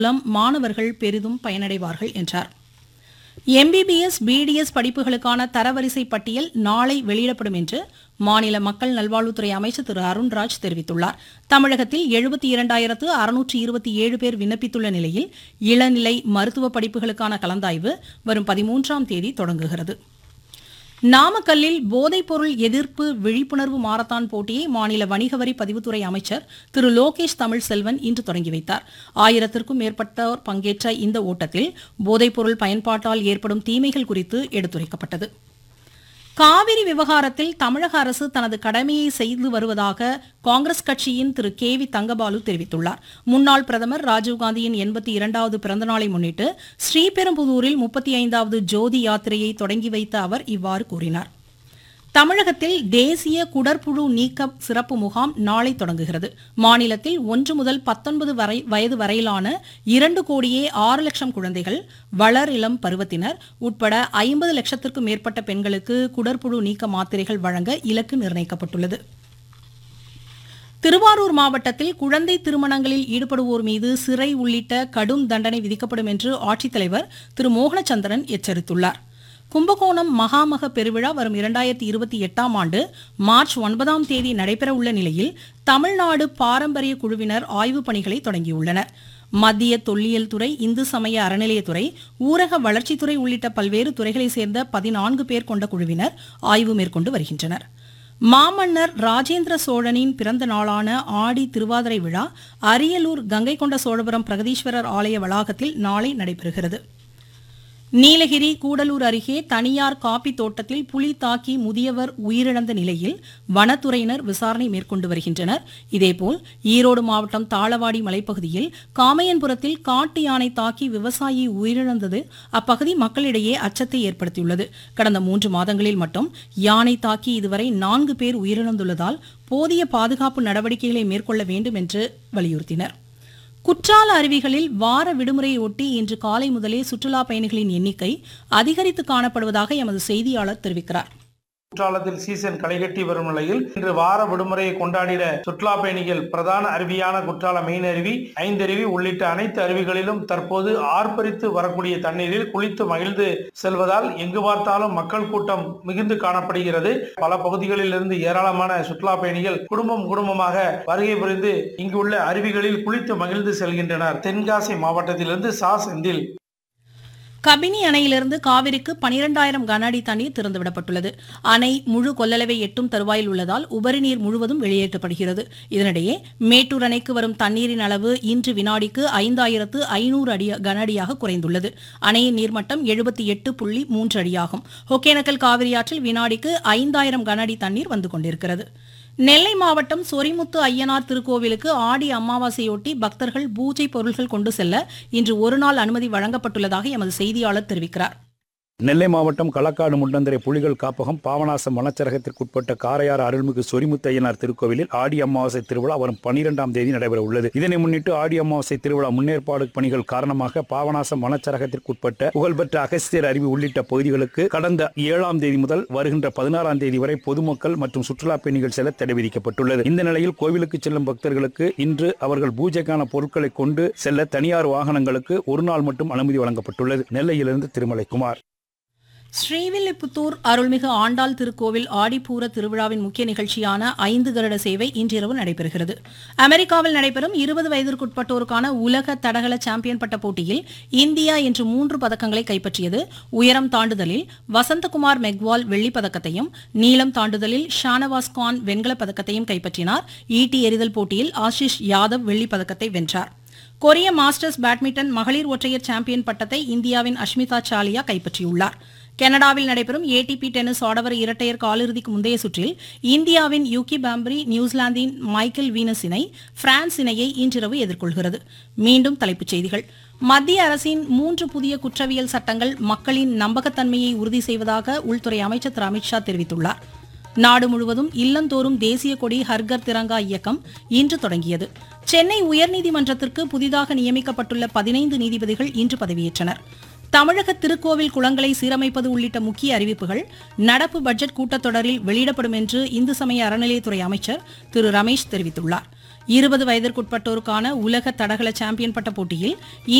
மூலம் மாணவர்கள் பெரிதும் பயனடைவார்கள் என்றார் எம்பிபிஎஸ் பிடிஎஸ் படிப்புகளுக்கான தரவரிசை பட்டியல் நாளை வெளியிடப்படும் என்று மாநில மக்கள் நல்வாழ்வுத்துறை அமைச்சர் திரு அருண்ராஜ் தெரிவித்துள்ளார் தமிழகத்தில் எழுபத்தி இரண்டாயிரத்து அறுநூற்று இருபத்தி ஏழு பேர் விண்ணப்பித்துள்ள நிலையில் இளநிலை மருத்துவ படிப்புகளுக்கான கலந்தாய்வு வரும் பதிமூன்றாம் தேதி தொடங்குகிறது நாமக்கல்லில் போதைப்பொருள் எதிர்ப்பு விழிப்புணர்வு மாரத்தான் போட்டியை மாநில வணிக வரி பதிவுத்துறை அமைச்சர் திரு லோகேஷ் தமிழ்செல்வன் இன்று தொடங்கி வைத்தார் ஆயிரத்திற்கும் மேற்பட்டோர் பங்கேற்ற இந்த ஓட்டத்தில் போதைப்பொருள் பயன்பாட்டால் ஏற்படும் தீமைகள் குறித்து எடுத்துரைக்கப்பட்டது காவிரி விவகாரத்தில் தமிழக அரசு தனது கடமையை செய்து வருவதாக காங்கிரஸ் கட்சியின் திரு கே வி தங்கபாலு தெரிவித்துள்ளார் முன்னாள் பிரதமர் ராஜீவ்காந்தியின் எண்பத்தி இரண்டாவது பிறந்தநாளை முன்னிட்டு ஸ்ரீபெரும்புதூரில் முப்பத்தி ஐந்தாவது ஜோதி யாத்திரையை தொடங்கி வைத்த அவர் இவ்வாறு கூறினார் தமிழகத்தில் தேசிய குடற்புழு நீக்க சிறப்பு முகாம் நாளை தொடங்குகிறது மாநிலத்தில் ஒன்று முதல் பத்தொன்பது வரை வயது வரையிலான இரண்டு கோடியே ஆறு லட்சம் குழந்தைகள் வளர் இளம் பருவத்தினர் உட்பட ஐம்பது லட்சத்திற்கும் மேற்பட்ட பெண்களுக்கு குடற்புழு நீக்க மாத்திரைகள் வழங்க இலக்கு நிர்ணயிக்கப்பட்டுள்ளது திருவாரூர் மாவட்டத்தில் குழந்தை திருமணங்களில் ஈடுபடுவோர் மீது சிறை உள்ளிட்ட கடும் தண்டனை விதிக்கப்படும் என்று ஆட்சித்தலைவர் திரு மோகனச்சந்திரன் எச்சரித்துள்ளார் கும்பகோணம் மகாமக பெருவிழா வரும் இரண்டாயிரத்தி இருபத்தி எட்டாம் ஆண்டு மார்ச் ஒன்பதாம் தேதி நடைபெறவுள்ள நிலையில் தமிழ்நாடு பாரம்பரிய குழுவினர் ஆய்வுப் பணிகளை தொடங்கியுள்ளனர் மத்திய தொல்லியல் துறை இந்து சமய அறநிலையத்துறை ஊரக வளர்ச்சித்துறை உள்ளிட்ட பல்வேறு துறைகளைச் சேர்ந்த பதினான்கு பேர் கொண்ட குழுவினர் ஆய்வு மேற்கொண்டு வருகின்றனர் மாமன்னர் ராஜேந்திர சோழனின் பிறந்த நாளான ஆடி திருவாதிரை விழா அரியலூர் கங்கை கொண்ட சோழபுரம் பிரகதீஸ்வரர் ஆலய வளாகத்தில் நாளை நடைபெறுகிறது நீலகிரி கூடலூர் அருகே தனியார் காப்பி தோட்டத்தில் புலி தாக்கி முதியவர் உயிரிழந்த நிலையில் வனத்துறையினர் விசாரணை மேற்கொண்டு வருகின்றனர் இதேபோல் ஈரோடு மாவட்டம் தாளவாடி மலைப்பகுதியில் காமையன்புரத்தில் காட்டு யானை தாக்கி விவசாயி உயிரிழந்தது அப்பகுதி மக்களிடையே அச்சத்தை ஏற்படுத்தியுள்ளது கடந்த மூன்று மாதங்களில் மட்டும் யானை தாக்கி இதுவரை நான்கு பேர் உயிரிழந்துள்ளதால் போதிய பாதுகாப்பு நடவடிக்கைகளை மேற்கொள்ள வேண்டும் என்று வலியுறுத்தினர் குற்றால அருவிகளில் வார விடுமுறையை ஒட்டி இன்று காலை முதலே சுற்றுலா பயணிகளின் எண்ணிக்கை அதிகரித்து காணப்படுவதாக எமது செய்தியாளர் தெரிவிக்கிறார் குற்றாலத்தில் சீசன் களைகட்டி வரும் நிலையில் இன்று வார விடுமுறையை கொண்டாடிட சுற்றுலா பயணிகள் பிரதான அருவியான குற்றால மெயின் அருவி ஐந்தருவி உள்ளிட்ட அனைத்து அருவிகளிலும் தற்போது ஆர்ப்பரித்து வரக்கூடிய தண்ணீரில் குளித்து மகிழ்ந்து செல்வதால் எங்கு பார்த்தாலும் மக்கள் கூட்டம் மிகுந்து காணப்படுகிறது பல பகுதிகளில் இருந்து ஏராளமான சுற்றுலா பயணிகள் குடும்பம் குடும்பமாக வருகை புரிந்து இங்குள்ள அருவிகளில் குளித்து மகிழ்ந்து செல்கின்றனர் தென்காசி மாவட்டத்திலிருந்து சா செந்தில் கபினி அணையிலிருந்து காவிரிக்கு பனிரெண்டாயிரம் கன அடி தண்ணீர் திறந்துவிடப்பட்டுள்ளது அணை முழு கொள்ளளவை எட்டும் தருவாயில் உள்ளதால் உபரி நீர் முழுவதும் வெளியேற்றப்படுகிறது இதனிடையே மேட்டூர் அணைக்கு வரும் தண்ணீரின் அளவு இன்று வினாடிக்கு ஐந்தாயிரத்து ஐநூறு அடி கன அடியாக குறைந்துள்ளது அணையின் நீர்மட்டம் எழுபத்தி எட்டு புள்ளி மூன்று அடியாகும் ஒகேனக்கல் காவிரியாற்றில் வினாடிக்கு ஐந்தாயிரம் கன அடி தண்ணீர் வந்து கொண்டிருக்கிறது நெல்லை மாவட்டம் சொரிமுத்து ஐயனார் திருக்கோவிலுக்கு ஆடி அமாவாசையொட்டி பக்தர்கள் பூஜை பொருள்கள் கொண்டு செல்ல இன்று ஒருநாள் அனுமதி வழங்கப்பட்டுள்ளதாக எமது செய்தியாளர் தெரிவிக்கிறார் நெல்லை மாவட்டம் களக்காடு முண்டந்தரை புலிகள் காப்பகம் பாவநாசம் வனச்சரகத்திற்குட்பட்ட காரையாறு அருள்மிகு சொரிமுத்தையனார் திருக்கோவிலில் ஆடி அமாவாசை திருவிழா வரும் பனிரெண்டாம் தேதி நடைபெற உள்ளது இதனை முன்னிட்டு ஆடி அமாவாசை திருவிழா முன்னேற்பாடு பணிகள் காரணமாக பாவநாசம் வனச்சரகத்திற்குட்பட்ட புகழ்பெற்ற அகஸ்தியர் அருவி உள்ளிட்ட பகுதிகளுக்கு கடந்த ஏழாம் தேதி முதல் வருகின்ற பதினாறாம் தேதி வரை பொதுமக்கள் மற்றும் சுற்றுலா பயணிகள் செல்ல தடை விதிக்கப்பட்டுள்ளது இந்த நிலையில் கோவிலுக்கு செல்லும் பக்தர்களுக்கு இன்று அவர்கள் பூஜைக்கான பொருட்களை கொண்டு செல்ல தனியார் வாகனங்களுக்கு ஒரு நாள் மட்டும் அனுமதி வழங்கப்பட்டுள்ளது நெல்லையிலிருந்து திருமலைக்குமார் ஸ்ரீவில்லிபுத்தூர் அருள்மிகு ஆண்டாள் திருக்கோவில் ஆடிப்பூர திருவிழாவின் முக்கிய நிகழ்ச்சியான ஐந்து கருட சேவை இன்றிரவு நடைபெறுகிறது அமெரிக்காவில் நடைபெறும் இருபது வயதிற்குட்பட்டோருக்கான உலக தடகள சாம்பியன் பட்ட போட்டியில் இந்தியா இன்று மூன்று பதக்கங்களை கைப்பற்றியது உயரம் தாண்டுதலில் வசந்தகுமார் மெக்வால் வெள்ளிப் பதக்கத்தையும் நீளம் தாண்டுதலில் ஷானவாஸ் கான் வெண்கலப் பதக்கத்தையும் கைப்பற்றினார் ஈட்டி எறிதல் போட்டியில் ஆஷிஷ் யாதவ் வெள்ளிப் பதக்கத்தை வென்றார் கொரிய மாஸ்டர்ஸ் பேட்மிண்டன் மகளிர் ஒற்றையர் சாம்பியன் பட்டத்தை இந்தியாவின் அஷ்மிதா சாலியா கைப்பற்றியுள்ளார் கனடாவில் நடைபெறும் ஏடிபி டென்னிஸ் ஆடவர் இரட்டையர் காலிறுதிக்கு முந்தைய சுற்றில் இந்தியாவின் யூகி பாம்பரி நியூசிலாந்தின் மைக்கேல் வீனஸ் இணை பிரான்ஸ் இணையை இன்றிரவு எதிர்கொள்கிறது மீண்டும் தலைப்புச் செய்திகள் மத்திய அரசின் மூன்று புதிய குற்றவியல் சட்டங்கள் மக்களின் நம்பகத்தன்மையை உறுதி செய்வதாக உள்துறை அமைச்சர் திரு அமித்ஷா தெரிவித்துள்ளார் நாடு முழுவதும் இல்லந்தோறும் தேசிய கொடி ஹர்கர் திரங்கா இயக்கம் இன்று தொடங்கியது சென்னை உயர்நீதிமன்றத்திற்கு புதிதாக நியமிக்கப்பட்டுள்ள பதினைந்து நீதிபதிகள் இன்று பதவியேற்றனர் தமிழக திருக்கோவில் குளங்களை சீரமைப்பது உள்ளிட்ட முக்கிய அறிவிப்புகள் நடப்பு பட்ஜெட் கூட்டத்தொடரில் வெளியிடப்படும் என்று இந்து சமய அறநிலையத்துறை அமைச்சர் திரு ரமேஷ் தெரிவித்துள்ளார் இருபது வயதிற்குட்பட்டோருக்கான உலக தடகள சாம்பியன் பட்ட போட்டியில்